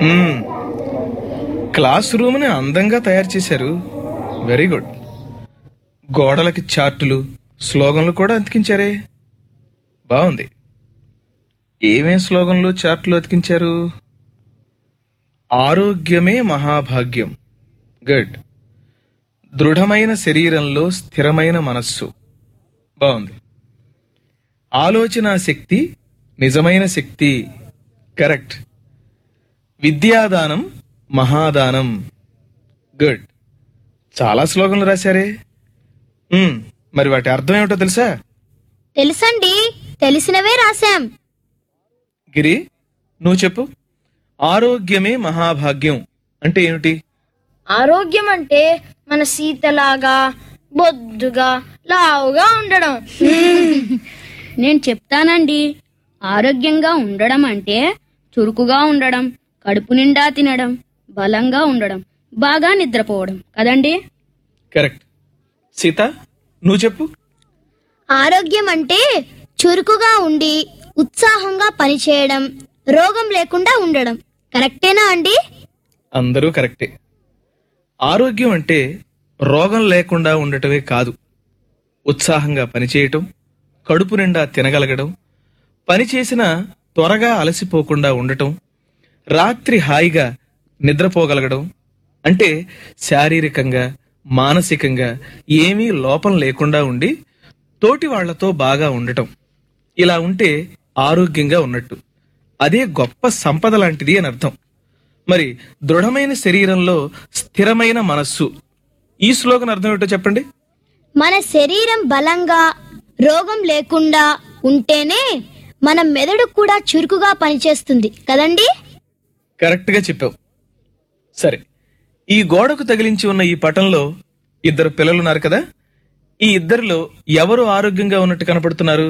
మ్మ్. Class రూమ్ని అందంగా తయారు చేశారు వెరీ గుడ్ గోడలకి చార్టులు స్లోగన్లు కూడా అతికించారే బాగుంది ఏమేం స్లోగన్లు చార్టులు అతికించారు ఆరోగ్యమే మహాభాగ్యం గుడ్ దృఢమైన శరీరంలో స్థిరమైన మనస్సు బాగుంది ఆలోచన శక్తి నిజమైన శక్తి కరెక్ట్ విద్యాదానం మహాదానం గుడ్ చాలా స్లోగన్లు రాశారే మ్మ్, మరి వాటి అర్థం ఏమిటో తెలుసా తెలుసండి తెలిసినవే రాశాం గిరి నువ్వు చెప్పు ఆరోగ్యమే మహాభాగ్యం అంటే ఏమిటి ఆరోగ్యం అంటే మన సీతలాగా బొద్దుగా లావుగా ఉండడం నేను చెప్తానండి ఆరోగ్యంగా ఉండడం అంటే చురుకుగా ఉండడం కడుపు నిండా తినడం బలంగా ఉండడం బాగా నిద్రపోవడం కదండి కరెక్ట్ సీత నువ్వు చెప్పు ఆరోగ్యం అంటే చురుకుగా ఉండి ఉత్సాహంగా పనిచేయడం రోగం లేకుండా ఉండడం కరెక్టేనా అండి అందరూ కరెక్టే ఆరోగ్యం అంటే రోగం లేకుండా ఉండటమే కాదు ఉత్సాహంగా పనిచేయటం కడుపు నిండా తినగలగడం పని చేసినా త్వరగా అలసిపోకుండా ఉండటం రాత్రి హాయిగా నిద్రపోగలగడం అంటే శారీరకంగా మానసికంగా ఏమీ లోపం లేకుండా ఉండి తోటి వాళ్లతో బాగా ఉండటం ఇలా ఉంటే ఆరోగ్యంగా ఉన్నట్టు అదే గొప్ప సంపద లాంటిది అని అర్థం మరి దృఢమైన శరీరంలో స్థిరమైన మనస్సు ఈ స్లోగన్ అర్థం ఏంటో చెప్పండి మన శరీరం బలంగా రోగం లేకుండా ఉంటేనే మన మెదడు కూడా చురుకుగా పనిచేస్తుంది కదండి కరెక్ట్గా చెప్పావు సరే ఈ గోడకు తగిలించి ఉన్న ఈ పటంలో ఇద్దరు పిల్లలున్నారు కదా ఈ ఇద్దరిలో ఎవరు ఆరోగ్యంగా ఉన్నట్టు కనపడుతున్నారు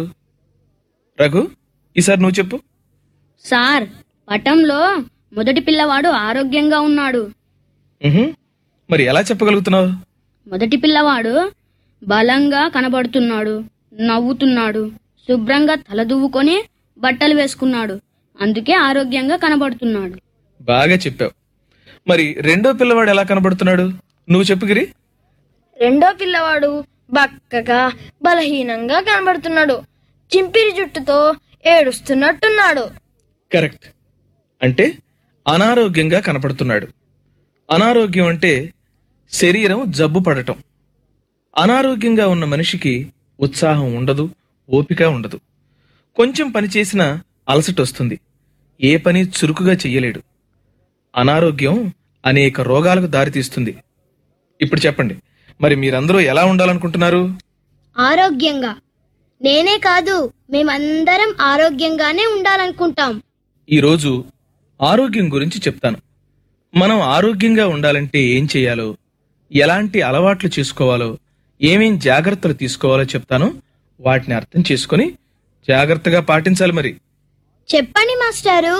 రఘు ఈసారి నువ్వు చెప్పు సార్ పటంలో మొదటి పిల్లవాడు ఆరోగ్యంగా ఉన్నాడు ఉహుం, మరి ఎలా చెప్పగలుగుతున్నావు మొదటి పిల్లవాడు బలంగా కనబడుతున్నాడు నవ్వుతున్నాడు శుభ్రంగా తలదువ్వుకొని బట్టలు వేసుకున్నాడు అందుకే ఆరోగ్యంగా కనబడుతున్నాడు బాగా చెప్పావు మరి రెండో పిల్లవాడు ఎలా కనబడుతున్నాడు నువ్వు చెప్పు గిరి రెండో పిల్లవాడు బక్కగా బలహీనంగా కనబడుతున్నాడు చింపిరి జుట్టుతో ఏడుస్తున్నట్టున్నాడు కరెక్ట్ అంటే అనారోగ్యంగా కనపడుతున్నాడు అనారోగ్యం అంటే శరీరం జబ్బు పడటం అనారోగ్యంగా ఉన్న మనిషికి ఉత్సాహం ఉండదు ఓపిక ఉండదు కొంచెం పని చేసినా అలసట వస్తుంది ఏ పని చురుకుగా చెయ్యలేడు అనారోగ్యం అనేక రోగాలకు దారితీస్తుంది ఇప్పుడు చెప్పండి మరి మీరందరూ ఎలా ఉండాలనుకుంటున్నారు ఆరోగ్యంగా నేనే కాదు మేమందరం ఆరోగ్యంగానే ఉండాలనుకుంటాం ఈరోజు ఆరోగ్యం గురించి చెప్తాను మనం ఆరోగ్యంగా ఉండాలంటే ఏం చేయాలో ఎలాంటి అలవాట్లు చేసుకోవాలో ఏమేం జాగ్రత్తలు తీసుకోవాలో చెప్తాను వాటిని అర్థం చేసుకొని జాగ్రత్తగా పాటించాలి మరి చెప్పండి మాస్టారు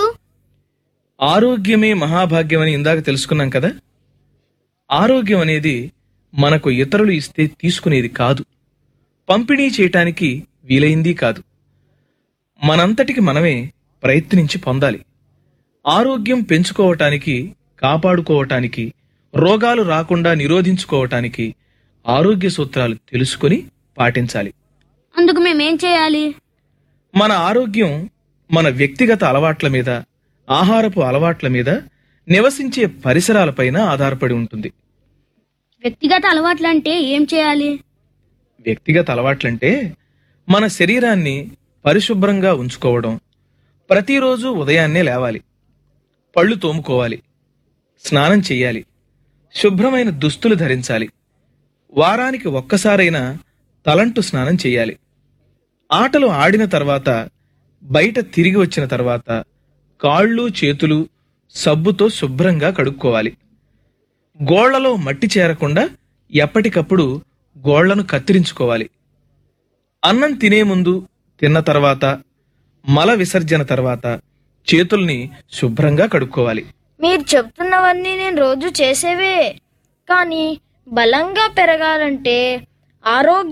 ఆరోగ్యమే మహాభాగ్యం అని ఇందాక తెలుసుకున్నాం కదా ఆరోగ్యం అనేది మనకు ఇతరులు ఇస్తే తీసుకునేది కాదు పంపిణీ చేయటానికి వీలైంది కాదు మనంతటికి మనమే ప్రయత్నించి పొందాలి ఆరోగ్యం పెంచుకోవటానికి కాపాడుకోవటానికి రోగాలు రాకుండా నిరోధించుకోవటానికి ఆరోగ్య సూత్రాలు తెలుసుకొని పాటించాలి అందుకు మేమేం చేయాలి మన ఆరోగ్యం మన వ్యక్తిగత అలవాట్ల మీద ఆహారపు అలవాట్ల మీద నివసించే పరిసరాలపైన ఆధారపడి ఉంటుంది వ్యక్తిగత అలవాట్లంటే ఏం చేయాలి వ్యక్తిగత అలవాట్లంటే మన శరీరాన్ని పరిశుభ్రంగా ఉంచుకోవడం ప్రతిరోజు ఉదయాన్నే లేవాలి పళ్ళు తోముకోవాలి స్నానం చెయ్యాలి శుభ్రమైన దుస్తులు ధరించాలి వారానికి ఒక్కసారైనా తలంటు స్నానం చెయ్యాలి ఆటలు ఆడిన తర్వాత బయట తిరిగి వచ్చిన తర్వాత కాళ్ళు చేతులు సబ్బుతో శుభ్రంగా కడుక్కోవాలి గోళ్లలో మట్టి చేరకుండా ఎప్పటికప్పుడు గోళ్లను కత్తిరించుకోవాలి అన్నం తినే ముందు తిన్న తర్వాత మల విసర్జన తర్వాత చేతుల్ని శుభ్రంగా కడుక్కోవాలి మీరు చెప్తున్నవన్నీ నేను రోజు చేసేవే కానీ బలంగా పెరగాలంటే ఆరోగ్య